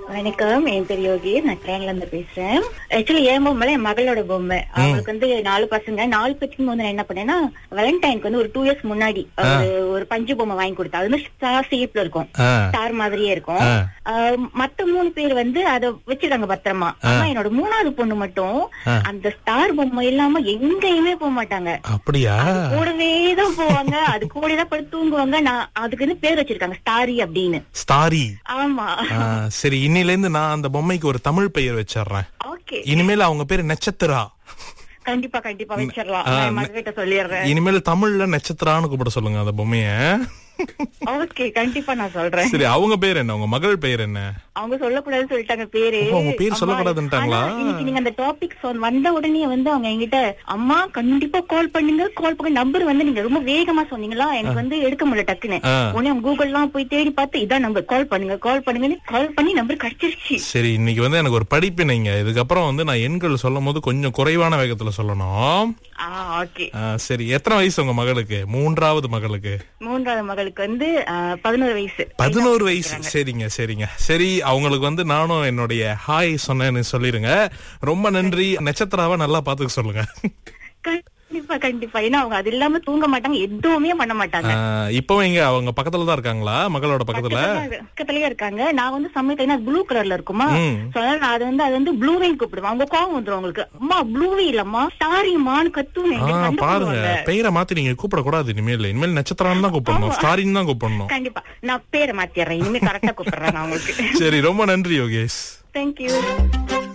வணக்கம் என் பேர் யோகி நான் ட்ரெயின்ல இருந்து பேசுறேன் ஆக்சுவலி என் பொம்மை என் மகளோட பொம்மை அவங்களுக்கு வந்து நாலு பசங்க நாலு பசங்க வந்து நான் என்ன பண்ணேன்னா வேலண்டைனுக்கு வந்து ஒரு டூ இயர்ஸ் முன்னாடி ஒரு ஒரு பஞ்சு பொம்மை வாங்கி கொடுத்தா அது வந்து ஸ்டார் ஷேப்ல இருக்கும் ஆ. ஸ்டார் மாதிரியே இருக்கும் ஆ. ஆஹ் மத்த மூணு பேர் வந்து அத வச்சிருக்காங்க பத்திரமா ஆனா என்னோட மூணாவது பொண்ணு மட்டும் அந்த ஸ்டார் பொம்மை இல்லாம எங்கேயுமே போக மாட்டாங்க அப்படியா கூடவே தான் போவாங்க அது கூட தான் படுத்து தூங்குவாங்க நான் அதுக்கு வந்து பேர் வச்சிருக்காங்க ஸ்டாரி அப்படின்னு ஸ்டாரி ஆமா ஆ, சரி இன்னில இருந்து நான் அந்த பொம்மைக்கு ஒரு தமிழ் பெயர் வச்சிடுறேன் ஓகே இனிமேல் அவங்க பேரு நட்சத்திரா கண்டிப்பா கண்டிப்பா வச்சிடலாம் ஆ, நான் மதுகிட்ட சொல்லிடுறேன் இனிமேல் தமிழ்ல நட்சத்திரான்னு கூப்பிட சொல்லுங்க அந்த பொம்மைய ஓகே கண்டிப்பா நான் சொல்றேன் சரி அவங்க பேர் என்ன உங்க மகள் பெயர் என்ன அவங்க சொல்லக்கூடாதுன்னு சொல்லிட்டாங்க பேரு ஓ, அவங்க பேர் அம்மா, சொல்லக்கூடாதுன்னுட்டாங்களா? ஆனா, இன்னைக்கு நீங்க அந்த டாபிக் வந்த உடனே வந்து அவங்க என்கிட்ட அம்மா கண்டிப்பா கால் பண்ணுங்க கால் பண்ண நம்பர் வந்து நீங்க ரொம்ப வேகமா சொன்னீங்களா எனக்கு வந்து எடுக்க முடியல டக்குன்னு ஆ. உடனே கூகுள் எல்லாம் போய் தேடி பார்த்து இதான் நம்பர் கால் பண்ணுங்க கால் பண்ணுங்கன்னு கால் பண்ணி நம்பர் கிடைச்சிருச்சு சரி இன்னைக்கு வந்து எனக்கு ஒரு படிப்பினைங்க இதுக்கப்புறம் வந்து நான் எண்கள் சொல்லும் போது கொஞ்சம் குறைவான வேகத்துல சொல்லணும் ஆ ஓகே ஆ, சரி எத்தனை வயசு உங்க மகளுக்கு மூன்றாவது மகளுக்கு மூன்றாவது மகளுக்கு வந்து ஆ, பதினோரு வயசு பதினோரு வயசு சரிங்க சரிங்க சரி அவங்களுக்கு வந்து நானும் என்னுடைய ஹாய் சொன்னேன்னு சொல்லிருங்க ரொம்ப நன்றி நட்சத்திராவை நல்லா பாத்துக்க சொல்லுங்க கண்டிப்பா கண்டிப்பா ஏன்னா அவங்க அது இல்லாம தூங்க மாட்டாங்க எதுவுமே பண்ண மாட்டாங்க ஆஹ் இப்பவும் எங்க அவங்க பக்கத்துல தான் இருக்காங்களா மகளோட பக்கத்துல பக்கத்துல- பக்கத்துலயே இருக்காங்க நான் வந்து சமயத்துல ப்ளூ கலர்ல இருக்குமா ம். So, அதனால நான் அது வந்து அது வந்து ப்ளூவேன்னு கூப்பிடுவேன் அவங்க கோவம் வந்துரும் உங்களுக்கு அம்மா ப்ளூவே இல்லம்மா ஸ்டாரிமான்னு கத்துவேன் ஆ எனக்கு பாருங்க கண்டுபிடிவாங்க. பெயரை மாத்தி நீங்க கூப்பிட கூடாது இனிமேல் இனிமேல் நட்சத்திரம் தான் கூப்பிடணும் ஸ்டாரின் தான் கூப்பிடணும் கண்டிப்பா நான் பேரை மாத்திடுறேன் இனிமே கரெக்டா கூப்பிடுறேன் நான் உங்களுக்கு சரி ரொம்ப நன்றி யோகேஷ் தேங்க்யூ